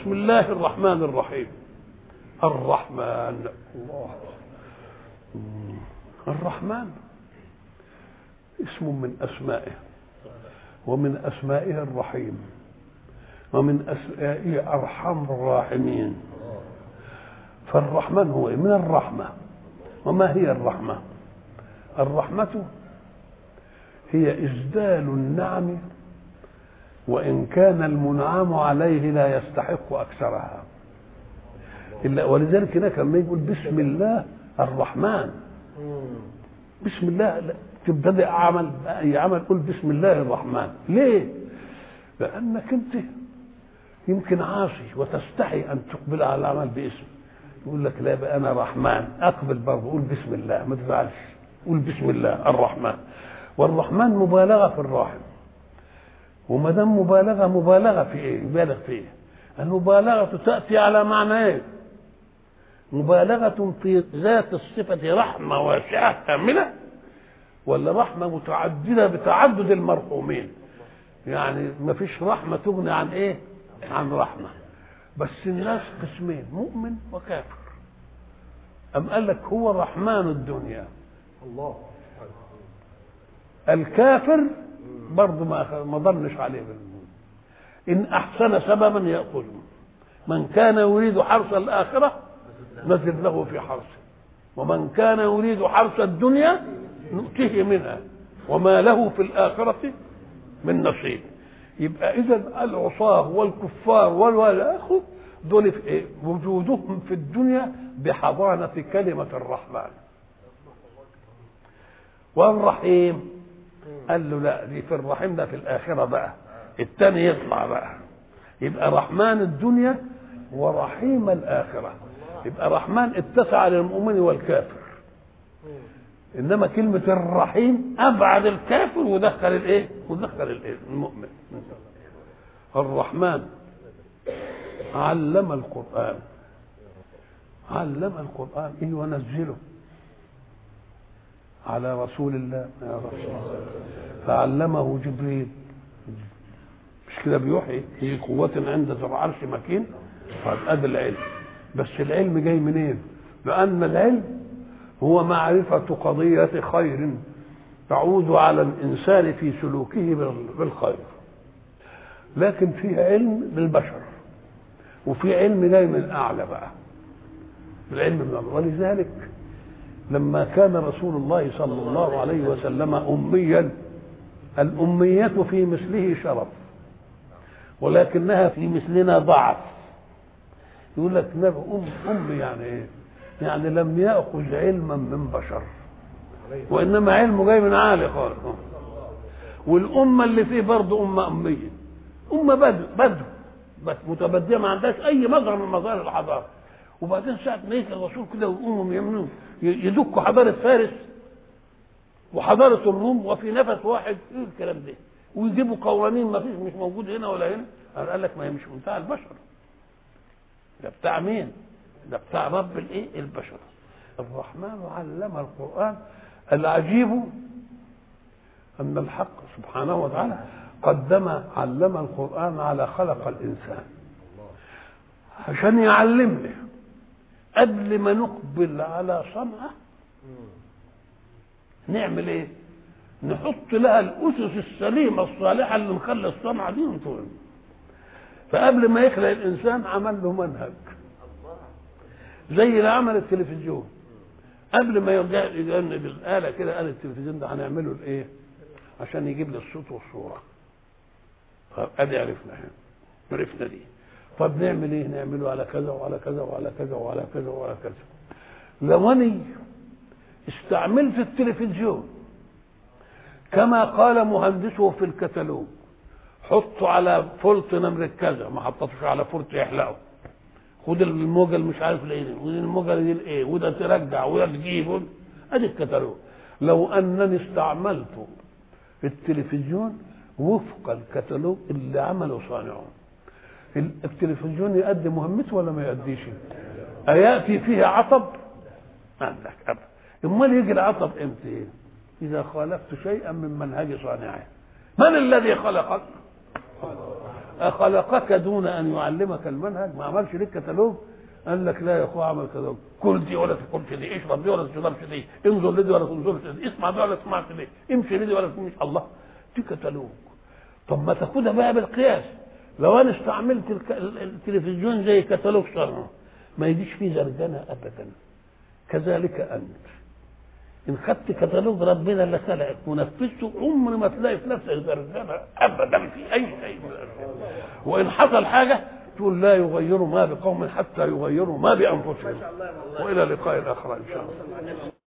بسم الله الرحمن الرحيم الرحمن الله الرحمن اسم من اسمائه ومن اسمائه الرحيم ومن اسمائه ارحم الراحمين فالرحمن هو من الرحمه وما هي الرحمه الرحمه هي اسدال النعم وان كان المنعم عليه لا يستحق اكثرها إلا ولذلك هناك لما يقول بسم الله الرحمن بسم الله لا تبتدئ عمل اي عمل قول بسم الله الرحمن ليه لانك انت يمكن عاصي وتستحي ان تقبل على العمل باسم يقول لك لا بقى انا رحمن اقبل برضه قول بسم الله ما تزعلش قول بسم الله الرحمن والرحمن مبالغه في الراحم وما دام مبالغه مبالغه في ايه؟ يبالغ في ايه؟ المبالغه تاتي على معنى ايه؟ مبالغه في ذات الصفه رحمه واسعه كامله ولا رحمه متعدده بتعدد المرحومين يعني ما فيش رحمه تغني عن ايه؟ عن رحمه بس الناس قسمين مؤمن وكافر أم قال لك هو رحمن الدنيا الله الكافر برضه ما ما ظنش عليه بالموت إن أحسن سببا يأخذه من كان يريد حرث الآخرة نزل له في حرثه ومن كان يريد حرث الدنيا نؤتيه منها وما له في الآخرة من نصيب يبقى إذا العصاة والكفار والآخر دول في إيه؟ وجودهم في الدنيا بحضانة كلمة الرحمن والرحيم قال له لا دي في الرحيم ده في الآخرة بقى التاني يطلع بقى يبقى رحمن الدنيا ورحيم الآخرة يبقى رحمن اتسع للمؤمن والكافر انما كلمه الرحيم ابعد الكافر ودخل الايه ودخل الايه المؤمن الرحمن علم القران علم القران ايه ونزله على رسول الله يا رسول الله فعلمه جبريل مش كده بيوحي هي قوة عند ذي العرش مكين طيب ادي العلم بس العلم جاي منين؟ لأن العلم هو معرفة قضية خير تعود على الإنسان في سلوكه بالخير لكن فيه علم بالبشر وفي علم جاي من أعلى بقى العلم من الله ولذلك لما كان رسول الله صلى الله عليه وسلم أميا الأمية في مثله شرف ولكنها في مثلنا ضعف يقول لك نبي أم أم يعني إيه؟ يعني لم يأخذ علما من بشر وإنما علمه جاي من عالي خالص والأمة اللي فيه برضه أمة أمية أمة بدو بدو بس متبدية ما عندهاش أي مظهر من مظاهر الحضارة وبعدين ساعة ما يجي الرسول كده ويقوموا يمنون يدكوا حضارة فارس وحضارة الروم وفي نفس واحد ايه الكلام ده ويجيبوا قوانين ما فيش مش موجود هنا ولا هنا قال لك ما هي مش منتهى البشر ده بتاع مين؟ ده بتاع رب الايه؟ البشر. الرحمن علم القرآن العجيب أن الحق سبحانه وتعالى قدم علم القرآن على خلق الإنسان عشان يعلمنا قبل ما نقبل على صنعة نعمل ايه؟ نحط لها الأسس السليمة الصالحة اللي نخلي الصنعة دي ونطول فقبل ما يخلق الإنسان عمل له منهج زي اللي عمل التلفزيون قبل ما يرجع يجنب الآلة كده قال التلفزيون ده هنعمله لإيه؟ عشان يجيب لي الصوت والصورة. طب أدي عرفنا هنا عرفنا دي. طب نعمل إيه؟ نعمله على كذا وعلى كذا وعلى كذا وعلى كذا وعلى كذا. لو أني استعملت التلفزيون كما قال مهندسه في الكتالوج حطه على فولت نمرة كذا ما حطتوش على فولت يحلقه خد الموجه اللي مش عارف الايه ودي الموجه دي الايه وده ترجع وده تجيب ادي الكتالوج لو انني استعملت التلفزيون وفق الكتالوج اللي عمله صانعه التلفزيون يؤدي مهمته ولا ما يؤديش أيأتي فيه عطب عندك أبدا امال يجي العطب امتى اذا خالفت شيئا من منهج صانعه من الذي خلقك أخلقك دون أن يعلمك المنهج ما عملش لك كتالوج قال لك لا يا اخويا اعمل كتالوج كل دي ولا تاكلش دي اشرب دي ولا تشربش دي انظر لدي ولا تنظرش دي اسمع دي ولا تسمعش دي امشي لدي ولا تمشي الله دي كتالوج طب ما تاخدها بقى بالقياس لو انا استعملت الك- ال- التلفزيون زي كتالوج شرع ما يجيش فيه زرجنه ابدا كذلك انت ان خدت كتالوج ربنا اللي خلقك ونفذته عمر ما تلاقي في نفسك زرزنه ابدا في اي شيء من الاشياء وان حصل حاجه تقول لا يغيروا ما بقوم حتى يغيروا ما بانفسهم والى لقاء اخر ان شاء الله